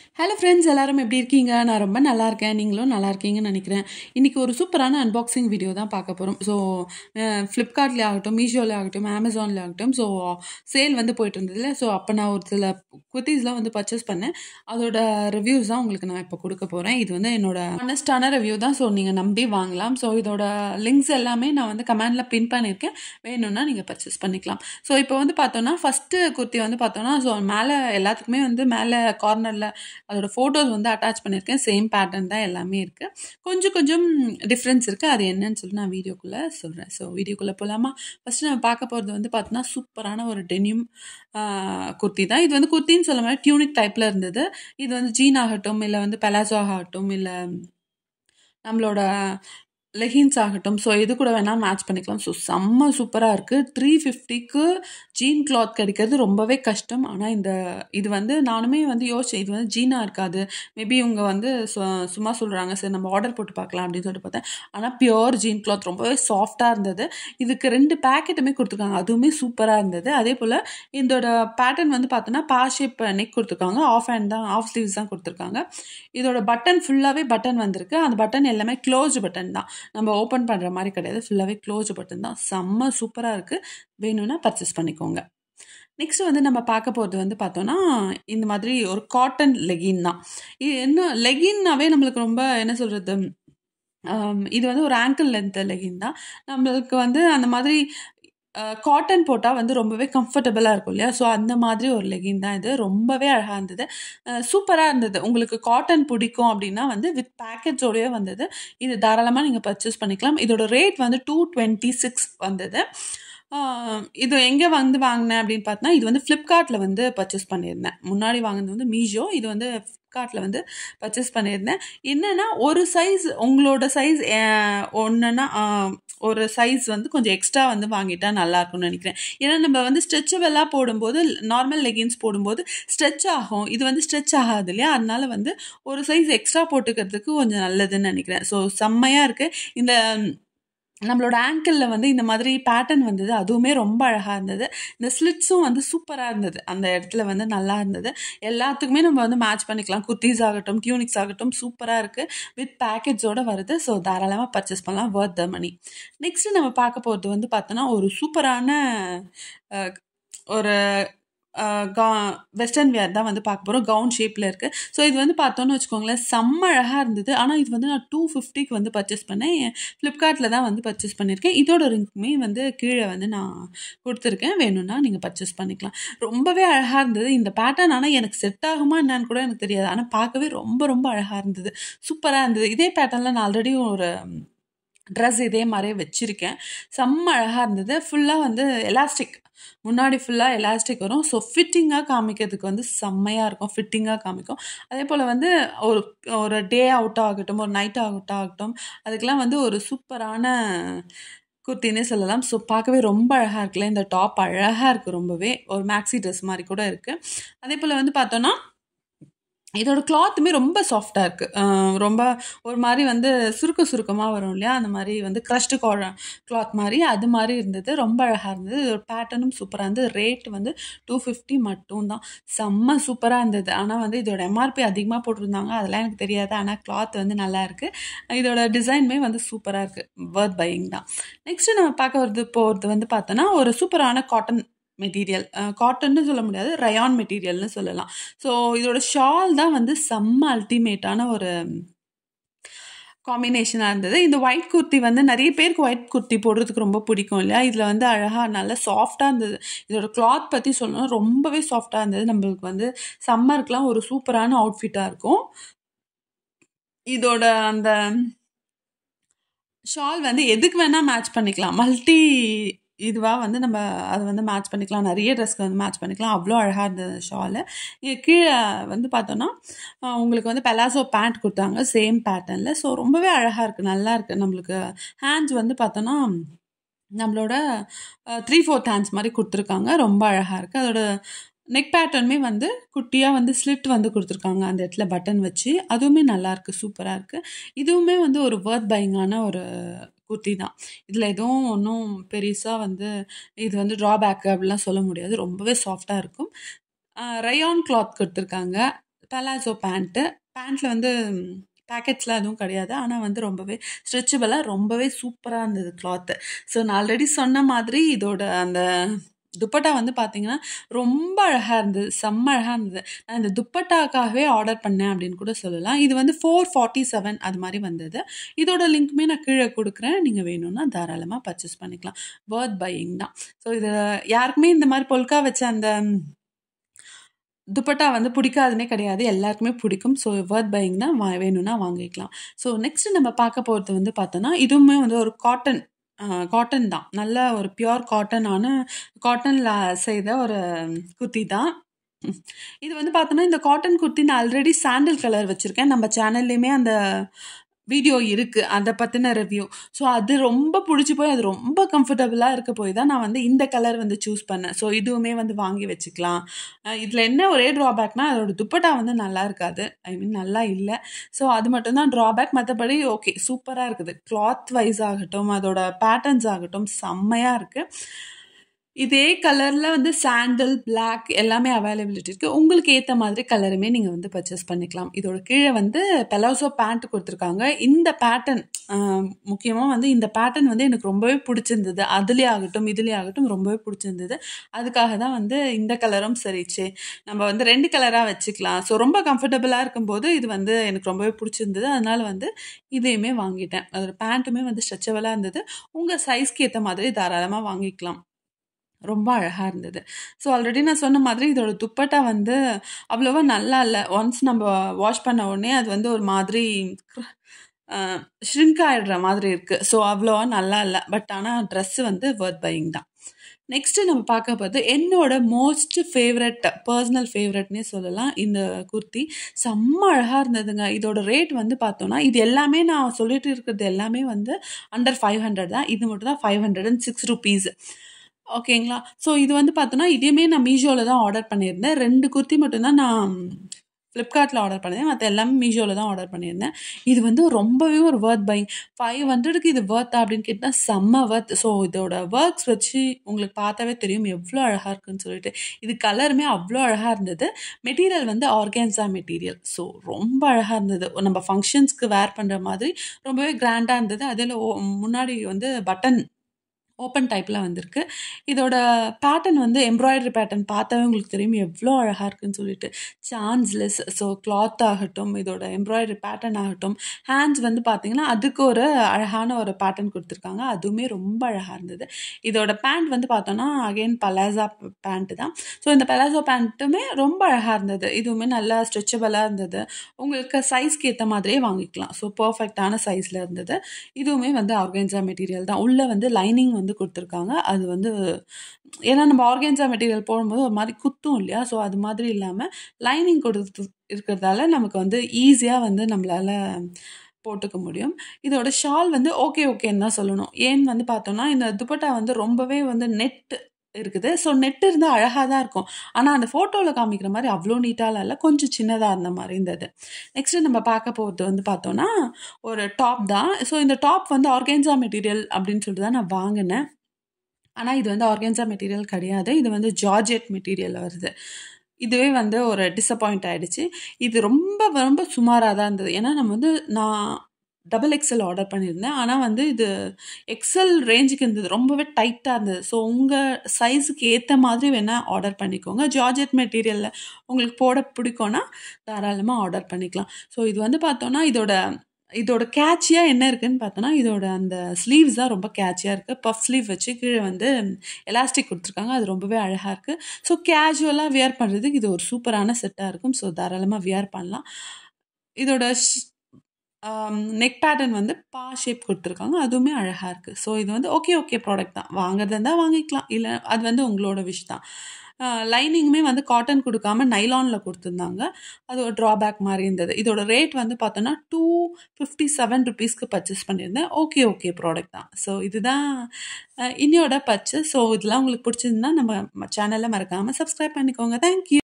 hello friends எல்லாரும் எப்படி இருக்கீங்க நான் ரொம்ப நல்லா இருக்கேன் நீங்களும் நல்லா இருக்கீங்கன்னு நினைக்கிறேன் இன்றைக்கி ஒரு சூப்பரான அன்பாக்சிங் வீடியோ தான் பார்க்க போகிறோம் ஸோ ஃப்ளிப்கார்ட்லேயே ஆகட்டும் மீஷோவில் ஆகட்டும் அமேசானில் ஆகட்டும் ஸோ சேல் வந்து போயிட்டு இருந்ததுல ஸோ அப்போ நான் ஒரு சில குர்த்திஸ்லாம் வந்து பர்ச்சேஸ் பண்ணேன் அதோட ரிவ்யூஸ் தான் உங்களுக்கு நான் இப்போ கொடுக்க போகிறேன் இது வந்து என்னோட ஆனஸ்டான ரிவ்யூ தான் ஸோ நீங்கள் நம்பி வாங்கலாம் ஸோ இதோட லிங்க்ஸ் எல்லாமே நான் வந்து கமெண்டில் பின் பண்ணியிருக்கேன் வேணும்னா நீங்கள் பர்ச்சேஸ் பண்ணிக்கலாம் ஸோ இப்போ வந்து பார்த்தோன்னா ஃபஸ்ட்டு குர்த்தி வந்து பார்த்தோன்னா ஸோ மேலே எல்லாத்துக்குமே வந்து மேலே கார்னரில் அதோட ஃபோட்டோஸ் வந்து அட்டாச் பண்ணியிருக்கேன் சேம் பேட்டர்ன் தான் எல்லாமே இருக்குது கொஞ்சம் கொஞ்சம் டிஃப்ரென்ஸ் இருக்குது அது என்னன்னு சொல்லி நான் வீடியோக்குள்ளே சொல்கிறேன் ஸோ வீடியோக்குள்ளே போகலாமா ஃபஸ்ட்டு நம்ம பார்க்க போகிறது வந்து பார்த்தோன்னா சூப்பரான ஒரு டெனிம் குர்த்தி தான் இது வந்து குர்த்தின்னு சொல்ல மாதிரி டியூனிக் டைப்பில் இருந்தது இது வந்து ஜீன் ஆகட்டும் இல்லை வந்து பெலாசோ ஆகட்டும் இல்லை நம்மளோட லெகின்ஸ் ஆகட்டும் ஸோ இது கூட வேணால் மேட்ச் பண்ணிக்கலாம் ஸோ செம்ம சூப்பராக இருக்குது த்ரீ ஃபிஃப்டிக்கு ஜீன் கிளாத் கிடைக்கிறது ரொம்பவே கஷ்டம் ஆனால் இந்த இது வந்து நானுமே வந்து யோசிச்சேன் இது வந்து ஜீனாக இருக்காது மேபி இவங்க வந்து சும்மா சொல்கிறாங்க சரி நம்ம ஆர்டர் போட்டு பார்க்கலாம் அப்படின்னு சொல்லிட்டு பார்த்தேன் ஆனால் பியோர் ஜீன் கிளாத் ரொம்பவே சாஃப்டாக இருந்தது இதுக்கு ரெண்டு பேக்கெட்டுமே கொடுத்துருக்காங்க அதுவுமே சூப்பராக இருந்தது அதே போல் இதோட பேட்டர்ன் வந்து பார்த்தோன்னா பா ஷேப் நெக் கொடுத்துருக்காங்க ஆஃப் ஹேண்ட் தான் ஆஃப் ஸ்லீவ்ஸ் தான் கொடுத்துருக்காங்க இதோட பட்டன் ஃபுல்லாகவே பட்டன் வந்திருக்கு அந்த பட்டன் எல்லாமே க்ளோஸ்டு பட்டன் தான் நம்ம ஓப்பன் பண்ணுற மாதிரி கிடையாது ஃபுல்லாகவே க்ளோஸ் பட்டன் தான் செம்ம சூப்பராக இருக்குது வேணும்னா பர்ச்சேஸ் பண்ணிக்கோங்க நெக்ஸ்ட் வந்து நம்ம பார்க்க போகிறது வந்து பார்த்தோன்னா இந்த மாதிரி ஒரு காட்டன் லெகின் தான் இது என்ன லெகின்னாவே நம்மளுக்கு ரொம்ப என்ன சொல்கிறது இது வந்து ஒரு ஆங்கிள் லென்த் லெகின் தான் நம்மளுக்கு வந்து அந்த மாதிரி காட்டன் போட்டால் வந்து ரொம்பவே கம்ஃபர்டபுளாக இருக்கும் இல்லையா ஸோ அந்த மாதிரி ஒரு லெகின் தான் இது ரொம்பவே அழகாக இருந்தது சூப்பராக இருந்தது உங்களுக்கு காட்டன் பிடிக்கும் அப்படின்னா வந்து வித் பேக்கெட்ஸோடய வந்தது இது தாராளமாக நீங்கள் பர்ச்சேஸ் பண்ணிக்கலாம் இதோட ரேட் வந்து டூ டுவெண்ட்டி சிக்ஸ் வந்தது இது எங்கே வந்து வாங்கினேன் அப்படின்னு பார்த்தா இது வந்து ஃப்ளிப்கார்ட்டில் வந்து பர்ச்சேஸ் பண்ணியிருந்தேன் முன்னாடி வாங்கினது வந்து மீஷோ இது வந்து ஃப்ளிப்கார்ட்டில் வந்து பர்ச்சேஸ் பண்ணியிருந்தேன் என்னென்னா ஒரு சைஸ் உங்களோட சைஸ் ஒன்றுன்னா ஒரு சைஸ் வந்து கொஞ்சம் எக்ஸ்ட்ரா வந்து வாங்கிட்டா நல்லாயிருக்கும்னு நினைக்கிறேன் ஏன்னா நம்ம வந்து ஸ்ட்ரெச்சபிளாக போடும்போது நார்மல் லெகின்ஸ் போடும்போது ஸ்ட்ரெச் ஆகும் இது வந்து ஸ்ட்ரெச் ஆகாது இல்லையா அதனால வந்து ஒரு சைஸ் எக்ஸ்ட்ரா போட்டுக்கிறதுக்கு கொஞ்சம் நல்லதுன்னு நினைக்கிறேன் ஸோ செம்மையாக இருக்குது இந்த நம்மளோட ஆங்கிளில் வந்து இந்த மாதிரி பேட்டர்ன் வந்தது அதுவுமே ரொம்ப அழகாக இருந்தது இந்த ஸ்லிட்ஸும் வந்து சூப்பராக இருந்தது அந்த இடத்துல வந்து நல்லா இருந்தது எல்லாத்துக்குமே நம்ம வந்து மேட்ச் பண்ணிக்கலாம் குர்த்திஸ் ஆகட்டும் டியூனிக்ஸ் ஆகட்டும் சூப்பராக இருக்குது வித் பேக்கேஜோடு வருது ஸோ தாராளமாக பர்ச்சேஸ் பண்ணலாம் வர்த் த மணி நெக்ஸ்ட்டு நம்ம பார்க்க போகிறது வந்து பார்த்தோன்னா ஒரு சூப்பரான ஒரு கா வெஸ்டர்ன் வேர் தான் வந்து பார்க்க போகிறோம் கவுன் ஷேப்பில் இருக்குது ஸோ இது வந்து பார்த்தோன்னு வச்சுக்கோங்களேன் செம்ம அழகாக இருந்தது ஆனால் இது வந்து நான் டூ ஃபிஃப்டிக்கு வந்து பர்ச்சேஸ் பண்ணேன் ஃப்ளிப்கார்ட்டில் தான் வந்து பர்ச்சேஸ் பண்ணியிருக்கேன் இதோட ரிங்க்குமே வந்து கீழே வந்து நான் கொடுத்துருக்கேன் வேணும்னா நீங்கள் பர்ச்சேஸ் பண்ணிக்கலாம் ரொம்பவே அழகாக இருந்தது இந்த பேட்டர்ன் ஆனால் எனக்கு செட் ஆகுமா என்னன்னு கூட எனக்கு தெரியாது ஆனால் பார்க்கவே ரொம்ப ரொம்ப அழகாக இருந்தது சூப்பராக இருந்தது இதே பேட்டர்னில் நான் ஆல்ரெடி ஒரு ட்ரெஸ் இதே மாதிரியே வச்சுருக்கேன் செம்ம அழகாக இருந்தது ஃபுல்லாக வந்து எலாஸ்டிக் முன்னாடி ஃபுல்லாக எலாஸ்டிக் வரும் ஸோ ஃபிட்டிங்காக காமிக்கிறதுக்கு வந்து செம்மையாக இருக்கும் ஃபிட்டிங்காக காமிக்கும் அதே போல் வந்து ஒரு ஒரு டே அவுட் ஆகட்டும் ஒரு நைட் அவுட் ஆகட்டும் அதுக்கெலாம் வந்து ஒரு சூப்பரான குர்த்தினே சொல்லலாம் ஸோ பார்க்கவே ரொம்ப அழகாக இருக்குல்ல இந்த டாப் அழகாக இருக்குது ரொம்பவே ஒரு மேக்ஸி ட்ரெஸ் மாதிரி கூட இருக்குது அதே போல் வந்து பார்த்தோன்னா இதோட கிளாத்துமே ரொம்ப சாஃப்டாக இருக்குது ரொம்ப ஒரு மாதிரி வந்து சுருக்க சுருக்கமாக வரும் இல்லையா அந்த மாதிரி வந்து க்ரஷ்டு கா கிளாத் மாதிரி அது மாதிரி இருந்தது ரொம்ப அழகாக இருந்தது இதோட பேட்டர்னும் சூப்பராக இருந்தது ரேட் வந்து டூ ஃபிஃப்டி மட்டும் தான் செம்ம சூப்பராக இருந்தது ஆனால் வந்து இதோட எம்ஆர்பி அதிகமாக போட்டிருந்தாங்க அதெல்லாம் எனக்கு தெரியாது ஆனால் கிளாத் வந்து நல்லா இருக்குது இதோட டிசைனுமே வந்து சூப்பராக இருக்குது வர்த் பையிங் தான் நெக்ஸ்ட்டு நம்ம பார்க்க வருது போகிறது வந்து பார்த்தோன்னா ஒரு சூப்பரான காட்டன் மெட்டீரியல் காட்டன்னு சொல்ல முடியாது ரயான் மெட்டீரியல்னு சொல்லலாம் ஸோ இதோட ஷால் தான் வந்து செம்ம அல்டிமேட்டான ஒரு காம்பினேஷனாக இருந்தது இந்த ஒயிட் குர்த்தி வந்து நிறைய பேருக்கு ஒயிட் குர்த்தி போடுறதுக்கு ரொம்ப பிடிக்கும் இல்லையா இதில் வந்து அழகாக நல்லா சாஃப்டாக இருந்தது இதோட கிளாத் பற்றி சொல்லணும் ரொம்பவே சாஃப்டாக இருந்தது நம்மளுக்கு வந்து சம்மருக்குலாம் ஒரு சூப்பரான அவுட்ஃபிட்டாக இருக்கும் இதோட அந்த ஷால் வந்து எதுக்கு வேணால் மேட்ச் பண்ணிக்கலாம் மல்டி இதுவாக வந்து நம்ம அதை வந்து மேட்ச் பண்ணிக்கலாம் நிறைய ட்ரெஸ்க்கு வந்து மேட்ச் பண்ணிக்கலாம் அவ்வளோ அழகாக இருந்தது ஷாலு இங்கே கீழே வந்து பார்த்தோன்னா உங்களுக்கு வந்து பெலாசோ பேண்ட் கொடுத்தாங்க சேம் பேட்டர்னில் ஸோ ரொம்பவே அழகாக இருக்குது நல்லா இருக்குது நம்மளுக்கு ஹேண்ட்ஸ் வந்து பார்த்தோன்னா நம்மளோட த்ரீ ஃபோர்த் ஹேண்ட்ஸ் மாதிரி கொடுத்துருக்காங்க ரொம்ப அழகாக இருக்குது அதோட நெக் பேட்டர்னுமே வந்து குட்டியாக வந்து ஸ்லிட் வந்து கொடுத்துருக்காங்க அந்த இடத்துல பட்டன் வச்சு அதுவுமே நல்லாயிருக்கு சூப்பராக இருக்குது இதுவுமே வந்து ஒரு வேர்த் பைங்கான ஒரு குர்த்தி தான் இதில் எதுவும் ஒன்றும் பெருசாக வந்து இது வந்து ட்ராபேக்கு அப்படிலாம் சொல்ல முடியாது ரொம்பவே சாஃப்டாக இருக்கும் ரயான் கிளாத் கொடுத்துருக்காங்க பலாசோ பேண்ட்டு பேண்ட்டில் வந்து பேக்கெட்ஸ்லாம் எதுவும் கிடையாது ஆனால் வந்து ரொம்பவே ஸ்ட்ரெச்சபிளாக ரொம்பவே சூப்பராக இருந்தது கிளாத்து ஸோ நான் ஆல்ரெடி சொன்ன மாதிரி இதோட அந்த துப்பட்டா வந்து பார்த்தீங்கன்னா ரொம்ப அழகாக இருந்தது செம்ம அழகாக இருந்தது நான் இந்த துப்பட்டாக்காகவே ஆர்டர் பண்ணேன் அப்படின்னு கூட சொல்லலாம் இது வந்து ஃபோர் ஃபார்ட்டி செவன் அது மாதிரி வந்தது இதோட லிங்க்குமே நான் கீழே கொடுக்குறேன் நீங்கள் வேணும்னா தாராளமாக பர்ச்சேஸ் பண்ணிக்கலாம் வேர்த் பையிங் தான் ஸோ இது யாருக்குமே இந்த மாதிரி பொல்கா வச்ச அந்த துப்பட்டா வந்து பிடிக்காதுன்னே கிடையாது எல்லாருக்குமே பிடிக்கும் ஸோ வேர்த் பையிங் தான் வா வேணும்னா வாங்கிக்கலாம் ஸோ நெக்ஸ்ட் நம்ம பார்க்க போகிறது வந்து பார்த்தோன்னா இதுவுமே வந்து ஒரு காட்டன் காட்டன் தான் நல்ல ஒரு பியோர் காட்டனான காட்டனில் செய்த ஒரு குர்த்தி தான் இது வந்து பார்த்தோன்னா இந்த காட்டன் குர்த்தி நான் ஆல்ரெடி சாண்டில் கலர் வச்சுருக்கேன் நம்ம சேனல்லையுமே அந்த வீடியோ இருக்குது அதை பற்றின ரிவ்யூ ஸோ அது ரொம்ப பிடிச்சி போய் அது ரொம்ப கம்ஃபர்டபுளாக இருக்க போய் தான் நான் வந்து இந்த கலர் வந்து சூஸ் பண்ணேன் ஸோ இதுவுமே வந்து வாங்கி வச்சுக்கலாம் இதில் என்ன ஒரே ட்ராபேக்னால் அதோட துப்பட்டா வந்து நல்லா இருக்காது ஐ மீன் நல்லா இல்லை ஸோ அது மட்டும்தான் ட்ராபேக் மற்றபடி ஓகே சூப்பராக இருக்குது கிளாத் வைஸ் ஆகட்டும் அதோட பேட்டர்ன்ஸ் ஆகட்டும் செம்மையாக இருக்குது இதே கலரில் வந்து சாண்டல் பிளாக் எல்லாமே அவைலபிலிட்டி இருக்குது உங்களுக்கு ஏற்ற மாதிரி கலருமே நீங்கள் வந்து பர்ச்சேஸ் பண்ணிக்கலாம் இதோட கீழே வந்து பெலாசோ பேண்ட் கொடுத்துருக்காங்க இந்த பேட்டர்ன் முக்கியமாக வந்து இந்த பேட்டர்ன் வந்து எனக்கு ரொம்பவே பிடிச்சிருந்தது அதுலேயே ஆகட்டும் இதுலேயே ஆகட்டும் ரொம்பவே பிடிச்சிருந்தது அதுக்காக தான் வந்து இந்த கலரும் சரிச்சு நம்ம வந்து ரெண்டு கலராக வச்சுக்கலாம் ஸோ ரொம்ப கம்ஃபர்டபுளாக இருக்கும்போது இது வந்து எனக்கு ரொம்பவே பிடிச்சிருந்தது அதனால் வந்து இதையுமே வாங்கிட்டேன் அதோட பேண்ட்டுமே வந்து ஸ்ட்ரெச்சபிளாக இருந்தது உங்கள் சைஸ்க்கு ஏற்ற மாதிரி தாராளமாக வாங்கிக்கலாம் ரொம்ப அழகாக இருந்தது ஸோ ஆல்ரெடி நான் சொன்ன மாதிரி இதோட துப்பட்டா வந்து அவ்வளோவா நல்லா இல்லை ஒன்ஸ் நம்ம வாஷ் பண்ண உடனே அது வந்து ஒரு மாதிரி ஷ்ரிங்க் ஆகிடுற மாதிரி இருக்குது ஸோ அவ்வளோவா நல்லா இல்லை பட் ஆனால் ட்ரெஸ்ஸு வந்து ஒர்த் பையிங் தான் நெக்ஸ்ட்டு நம்ம பார்க்க போகிறது என்னோட மோஸ்ட் ஃபேவரட் பர்சனல் ஃபேவரட்னே சொல்லலாம் இந்த குர்த்தி செம்ம அழகாக இருந்ததுங்க இதோட ரேட் வந்து பார்த்தோன்னா இது எல்லாமே நான் சொல்லிட்டு இருக்கிறது எல்லாமே வந்து அண்டர் ஃபைவ் ஹண்ட்ரட் தான் இது மட்டும் தான் five hundred and six rupees ஓகேங்களா ஸோ இது வந்து பார்த்தோன்னா இதையுமே நான் மீஷோவில் தான் ஆர்டர் பண்ணியிருந்தேன் ரெண்டு குர்த்தி மட்டும்தான் நான் ஃப்ளிப்கார்ட்டில் ஆர்டர் பண்ணியிருந்தேன் மற்ற எல்லாமே மீஷோவில் தான் ஆர்டர் பண்ணியிருந்தேன் இது வந்து ரொம்பவே ஒரு ஒர்த் பைங் ஃபைவ் ஹண்ட்ரடுக்கு இது ஒர்த்தா அப்படின்னு கேட்டால் செம்ம ஒர்த் ஸோ இதோட ஒர்க்ஸ் வச்சு உங்களுக்கு பார்த்தாவே தெரியும் எவ்வளோ அழகாக இருக்குன்னு சொல்லிட்டு இது கலருமே அவ்வளோ அழகாக இருந்தது மெட்டீரியல் வந்து ஆர்கான்ஸா மெட்டீரியல் ஸோ ரொம்ப அழகாக இருந்தது நம்ம ஃபங்க்ஷன்ஸ்க்கு வேர் பண்ணுற மாதிரி ரொம்பவே கிராண்டாக இருந்தது அதில் முன்னாடி வந்து பட்டன் ஓப்பன் டைப்பில் வந்திருக்கு இதோட பேட்டர்ன் வந்து எம்ப்ராய்டரி பேட்டர்ன் பார்த்தாவே உங்களுக்கு தெரியும் எவ்வளோ அழகாக இருக்குன்னு சொல்லிட்டு சான்ஸ்லெஸ் ஸோ கிளாத் ஆகட்டும் இதோட எம்ப்ராய்டரி பேட்டர்ன் ஆகட்டும் ஹேண்ட்ஸ் வந்து பார்த்தீங்கன்னா அதுக்கு ஒரு அழகான ஒரு பேட்டர்ன் கொடுத்துருக்காங்க அதுவுமே ரொம்ப அழகாக இருந்தது இதோட பேண்ட் வந்து பார்த்தோன்னா அகெயின் பலாசா பேண்ட்டு தான் ஸோ இந்த பலாசோ பேண்ட்டுமே ரொம்ப அழகாக இருந்தது இதுவுமே நல்லா ஸ்ட்ரெச்சபிளாக இருந்தது உங்களுக்கு சைஸ்க்கு ஏற்ற மாதிரியே வாங்கிக்கலாம் ஸோ பர்ஃபெக்டான சைஸில் இருந்தது இதுவுமே வந்து ஆர்கன்ஸா மெட்டீரியல் தான் உள்ளே வந்து லைனிங் வந்து கொடுத்துருக்காங்க அது வந்து ஏன்னா நம்ம ஆர்கன்ஸா மெட்டீரியல் போடும்போது ஒரு மாதிரி குத்தும் இல்லையா ஸோ அது மாதிரி இல்லாமல் லைனிங் கொடுத்து இருக்கிறதால நமக்கு வந்து ஈஸியாக வந்து நம்மளால் போட்டுக்க முடியும் இதோட ஷால் வந்து ஓகே ஓகேன்னு தான் சொல்லணும் ஏன்னு வந்து பார்த்தோம்னா இந்த துப்பட்டா வந்து ரொம்பவே வந்து நெட் இருக்குது ஸோ நெட் இருந்தால் அழகாக தான் இருக்கும் ஆனால் அந்த ஃபோட்டோவில் காமிக்கிற மாதிரி அவ்வளோ நீட்டாலாம் இல்லை கொஞ்சம் சின்னதாக இருந்த மாதிரி இருந்தது நெக்ஸ்ட்டு நம்ம பார்க்க போகிறது வந்து பார்த்தோன்னா ஒரு டாப் தான் ஸோ இந்த டாப் வந்து ஆர்கேன்ஸா மெட்டீரியல் அப்படின்னு சொல்லிட்டு தான் நான் வாங்கினேன் ஆனால் இது வந்து ஆர்கேன்ஸா மெட்டீரியல் கிடையாது இது வந்து ஜார்ஜெட் மெட்டீரியல் வருது இதுவே வந்து ஒரு டிசப்பாயிண்ட் ஆகிடுச்சு இது ரொம்ப ரொம்ப சுமாராக தான் இருந்தது ஏன்னா நம்ம வந்து நான் டபுள் எக்ஸல் ஆர்டர் பண்ணியிருந்தேன் ஆனால் வந்து இது எக்ஸல் ரேஞ்சுக்கு இருந்தது ரொம்பவே டைட்டாக இருந்தது ஸோ உங்கள் சைஸுக்கு ஏற்ற மாதிரி வேணால் ஆர்டர் பண்ணிக்கோங்க ஜார்ஜெட் மெட்டீரியலில் உங்களுக்கு போட பிடிக்கும்னா தாராளமாக ஆர்டர் பண்ணிக்கலாம் ஸோ இது வந்து பார்த்தோன்னா இதோட இதோட கேட்சியாக என்ன இருக்குன்னு பார்த்தோன்னா இதோட அந்த ஸ்லீவ்ஸ் தான் ரொம்ப கேட்சியாக இருக்குது பஃப் ஸ்லீவ் வச்சு கீழே வந்து எலாஸ்டிக் கொடுத்துருக்காங்க அது ரொம்பவே அழகாக இருக்குது ஸோ கேஷுவலாக வியர் பண்ணுறதுக்கு இது ஒரு சூப்பரான செட்டாக இருக்கும் ஸோ தாராளமாக வியர் பண்ணலாம் இதோட நெக் பேட்டர்ன் வந்து பா ஷேப் கொடுத்துருக்காங்க அதுவுமே அழகாக இருக்குது ஸோ இது வந்து ஓகே ஓகே ப்ராடக்ட் தான் வாங்குறதா இருந்தால் வாங்கிக்கலாம் இல்லை அது வந்து உங்களோட விஷ் தான் லைனிங்குமே வந்து காட்டன் கொடுக்காம நைலானில் கொடுத்துருந்தாங்க அது ஒரு ட்ராபேக் மாதிரி இருந்தது இதோட ரேட் வந்து பார்த்தோன்னா டூ ஃபிஃப்டி செவன் ருபீஸ்க்கு பர்ச்சேஸ் பண்ணியிருந்தேன் ஓகே ஓகே ப்ராடக்ட் தான் ஸோ இதுதான் இன்னையோட பர்ச்சேஸ் ஸோ இதெல்லாம் உங்களுக்கு பிடிச்சிருந்தா நம்ம சேனலில் மறக்காமல் சப்ஸ்கிரைப் பண்ணிக்கோங்க தேங்க்யூ